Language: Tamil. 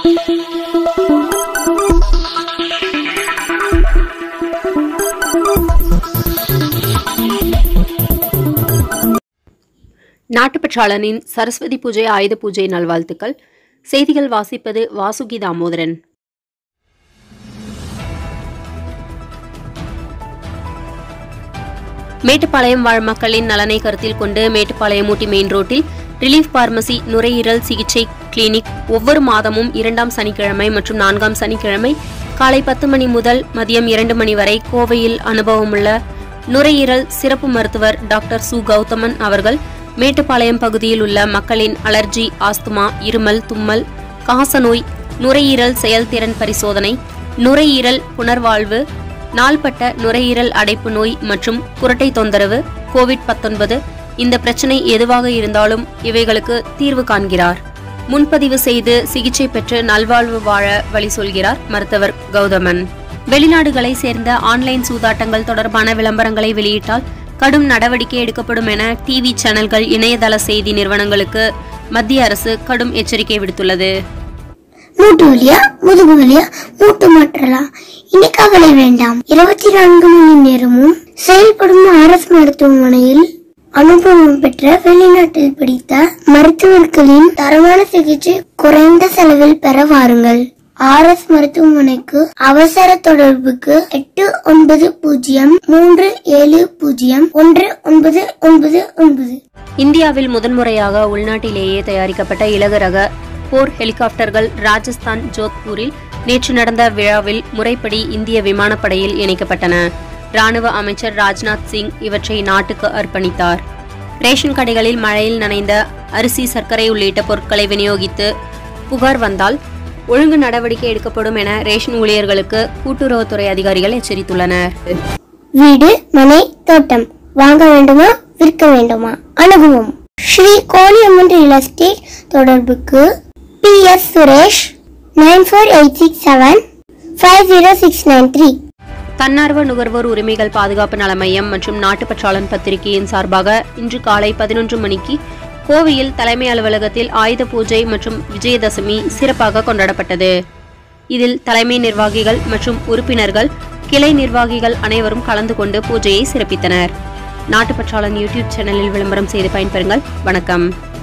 நாட்டுப்பற்றாளனின் சரஸ்வதி பூஜை ஆயுத பூஜை நல்வாழ்த்துக்கள் செய்திகள் வாசிப்பது வாசுகி தாமோதரன் மேட்டுப்பாளையம் வாழ் மக்களின் நலனை கருத்தில் கொண்டு மேட்டுப்பாளையம் ஊட்டி மெயின் ரோட்டில் ரிலீஃப் பார்மசி நுரையீரல் சிகிச்சை கிளினிக் ஒவ்வொரு மாதமும் இரண்டாம் சனிக்கிழமை மற்றும் நான்காம் சனிக்கிழமை காலை பத்து மணி முதல் மதியம் இரண்டு மணி வரை கோவையில் அனுபவமுள்ள நுரையீரல் சிறப்பு மருத்துவர் டாக்டர் சு கௌதமன் அவர்கள் மேட்டுப்பாளையம் பகுதியில் உள்ள மக்களின் அலர்ஜி ஆஸ்துமா இருமல் தும்மல் காசநோய் நுரையீரல் செயல்திறன் பரிசோதனை நுரையீரல் புனர்வாழ்வு நாள்பட்ட நுரையீரல் அடைப்பு நோய் மற்றும் குரட்டை தொந்தரவு கோவிட் 19 இந்த பிரச்சனை எதுவாக இருந்தாலும் இவைகளுக்கு தீர்வு காண்கிறார் முன்பதிவு செய்து சிகிச்சை பெற்று நல்வாழ்வு வாழ வழி சொல்கிறார் மருத்துவர் கௌதமன் வெளிநாடுகளை சேர்ந்த ஆன்லைன் சூதாட்டங்கள் தொடர்பான விளம்பரங்களை வெளியிட்டால் கடும் நடவடிக்கை எடுக்கப்படும் என டிவி சேனல்கள் இணையதள செய்தி நிறுவனங்களுக்கு மத்திய அரசு கடும் எச்சரிக்கை விடுத்துள்ளது மூட்டு வலியா முதுகு வலியா மூட்டு மாற்றலாம் இனி கவலை வேண்டாம் இருபத்தி நான்கு மணி நேரமும் செயல்படும் அரசு மருத்துவமனையில் அனுபவம் பெற்ற வெளிநாட்டில் படித்த மருத்துவர்களின் தரமான சிகிச்சை குறைந்த செலவில் பெற வாருங்கள் ஆர்எஸ் மருத்துவமனைக்கு அவசர தொடர்புக்கு எட்டு ஒன்பது பூஜ்ஜியம் மூன்று ஏழு பூஜ்ஜியம் ஒன்று ஒன்பது ஒன்பது ஒன்பது இந்தியாவில் முதன்முறையாக உள்நாட்டிலேயே தயாரிக்கப்பட்ட இலகு ரக போர் ஹெலிகாப்டர்கள் ராஜஸ்தான் ஜோத்பூரில் நேற்று நடந்த விழாவில் முறைப்படி இந்திய விமானப்படையில் இணைக்கப்பட்டன ராணுவ அமைச்சர் ராஜ்நாத் சிங் இவற்றை நாட்டுக்கு அர்ப்பணித்தார் ரேஷன் கடைகளில் மழையில் நனைந்த அரிசி சர்க்கரை உள்ளிட்ட பொருட்களை விநியோகித்து புகார் வந்தால் ஒழுங்கு நடவடிக்கை எடுக்கப்படும் என ரேஷன் ஊழியர்களுக்கு கூட்டுறவுத்துறை அதிகாரிகள் எச்சரித்துள்ளனர் வீடு மனை தோட்டம் வாங்க வேண்டுமா விற்க வேண்டுமா அணுகுவோம் ஸ்ரீ கோலியம்மன் ரியல் எஸ்டேட் தொடர்புக்கு P S Suresh nine four eight six seven five zero six nine three தன்னார்வ நுகர்வோர் உரிமைகள் பாதுகாப்பு நல மையம் மற்றும் நாட்டுப்பற்றாளன் பத்திரிகையின் சார்பாக இன்று காலை பதினொன்று மணிக்கு கோவையில் தலைமை அலுவலகத்தில் ஆயுத பூஜை மற்றும் விஜயதசமி சிறப்பாக கொண்டாடப்பட்டது இதில் தலைமை நிர்வாகிகள் மற்றும் உறுப்பினர்கள் கிளை நிர்வாகிகள் அனைவரும் கலந்து கொண்டு பூஜையை சிறப்பித்தனர் நாட்டுப்பற்றாளன் யூடியூப் சேனலில் விளம்பரம் செய்து பயன்பெறுங்கள் வணக்கம்